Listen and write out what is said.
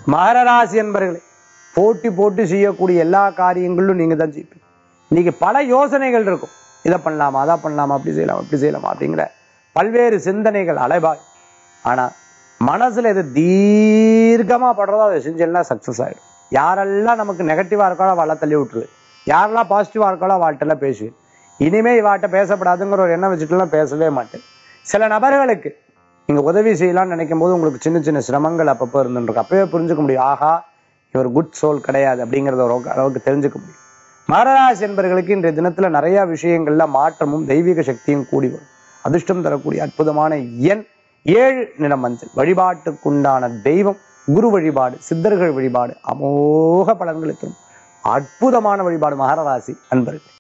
மகர ராசி என்பர்களே போட்டி போட்டு செய்யக்கூடிய எல்லா காரியங்களிலும் நீங்க தான் ஜெயிப்பீங்க இன்னைக்கு பல யோசனைகள் இருக்கும் இதை பண்ணலாமா அதை பண்ணலாமா அப்படி செய்யலாமா அப்படி செய்யலாமா அப்படிங்கிற பல்வேறு சிந்தனைகள் அலைபாய் ஆனா மனசுல எது தீர்க்கமா படுறதோ அதை செஞ்செல்லாம் சக்சஸ் ஆயிடும் யாரெல்லாம் நமக்கு நெகட்டிவா இருக்காளோ அவளை தள்ளி விட்டுரு யாரெல்லாம் பாசிட்டிவா இருக்காளோ அவள்கிட்டலாம் பேசுவேன் இனிமே இவாட்ட பேசப்படாதுங்கிற ஒரு எண்ணம் வச்சுட்டுலாம் பேசவே மாட்டேன் சில நபர்களுக்கு நீங்க உதவி செய்யலாம்னு நினைக்கும் போது உங்களுக்கு சின்ன சின்ன சிரமங்கள் அப்பப்போ இருந்துருக்கு அப்பவே புரிஞ்சுக்க முடியும் ஆஹா இவர் குட் சோல் கிடையாது அப்படிங்கறத ஒரு அளவுக்கு தெரிஞ்சுக்க முடியும் மகராசி என்பவர்களுக்கு இன்றைய தினத்துல நிறைய விஷயங்கள்ல மாற்றமும் தெய்வீக சக்தியும் கூடி வரும் அதிர்ஷ்டம் தரக்கூடிய அற்புதமான எண் ஏழு நிற மஞ்சள் வழிபாட்டுக்குண்டான தெய்வம் குரு வழிபாடு சித்தர்கள் வழிபாடு அமோக பலன்களை தரும் அற்புதமான வழிபாடு மகர ராசி அன்பர்கள்